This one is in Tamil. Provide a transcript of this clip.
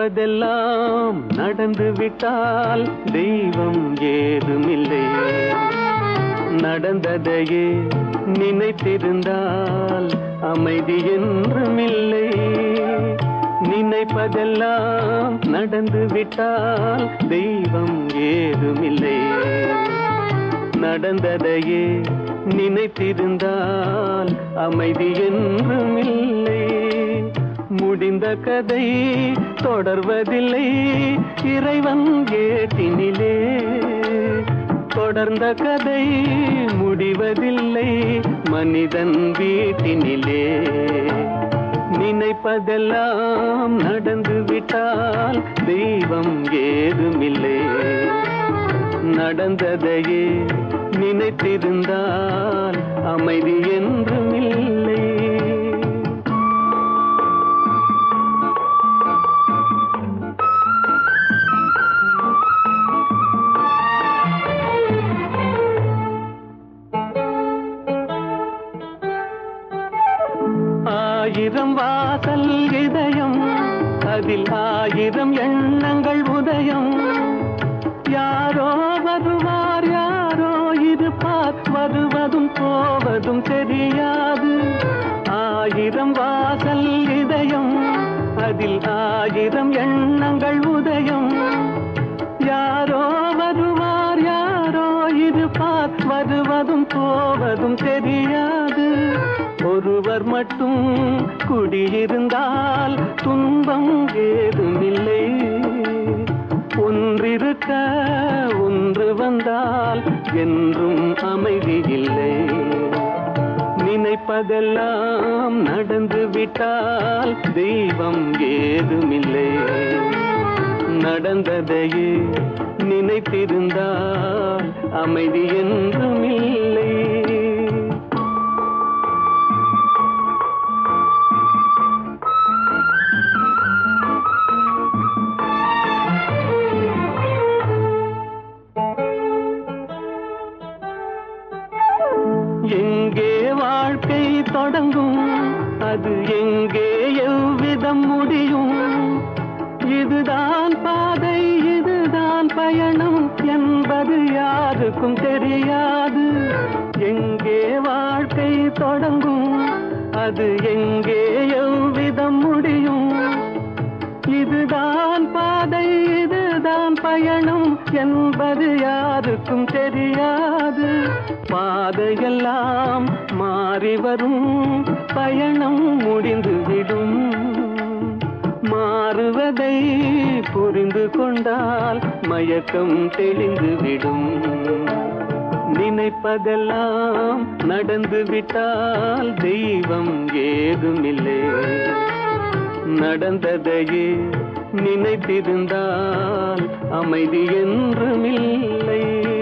நினைப்பதெல்லாம் நடந்து விட்டால் தெய்வம் ஏதுமில்லை நடந்ததையே நினைத்திருந்தால் அமைதி என்றுமில்லை நினைப்பதெல்லாம் நடந்து விட்டால் தெய்வம் ஏதுமில்லை நடந்ததையே நினைத்திருந்தால் அமைதி என்றுமில்லை முடிந்த கதை தொடர்வதில்லை இறைவன் ஏட்டினிலே தொடர்ந்த கதை முடிவதில்லை மனிதன் வீட்டினிலே நினைப்பதெல்லாம் நடந்து விட்டால் தெய்வம் ஏதுமில்லை நடந்ததையே நினைத்திருந்தால் அமைதி என்றும் இல்லை ஆயிரம் வாசல் இதயம் அதில் ஆயிரம் எண்ணங்கள் உதயம் யாரோ வருவார் யாரோ இருப்பார் வருவதும் போவதும் தெரியாது ஆயிரம் வாசல் இதயம் அதில் ஆயிரம் எண்ணங்கள் உதயம் யாரோ வருவார் யாரோ இருப்பார் வருவதும் போவதும் தெரியாது ஒருவர் மட்டும் குடியிருந்தால் துன்பம் ஏதுமில்லை ஒன்றிருக்க ஒன்று வந்தால் என்றும் அமைதி இல்லை நினைப்பதெல்லாம் நடந்து விட்டால் தெய்வம் ஏதுமில்லை நடந்ததையே நினைத்திருந்தால் அமைதி என்றும் இல்லை எங்கே வாழ்க்கை தொடங்கும் அது எங்கே எவ்விதம் முடியும் இதுதான் பாதை இதுதான் பயணம் என்பது யாருக்கும் தெரியாது எங்கே வாழ்க்கை தொடங்கும் அது எங்கே எவ்விதம் முடியும் இதுதான் பாதை இதுதான் பயணம் என்பது யாருக்கும் தெரியாது பாதையெல்லாம் மாறி வரும் பயணம் முடிந்துவிடும் மாறுவதை புரிந்து கொண்டால் மயக்கம் தெளிந்துவிடும் நினைப்பதெல்லாம் நடந்து விட்டால் தெய்வம் ஏதுமில்லை நடந்ததையே நினைத்திருந்தால் அமைதி என்றுமில்லை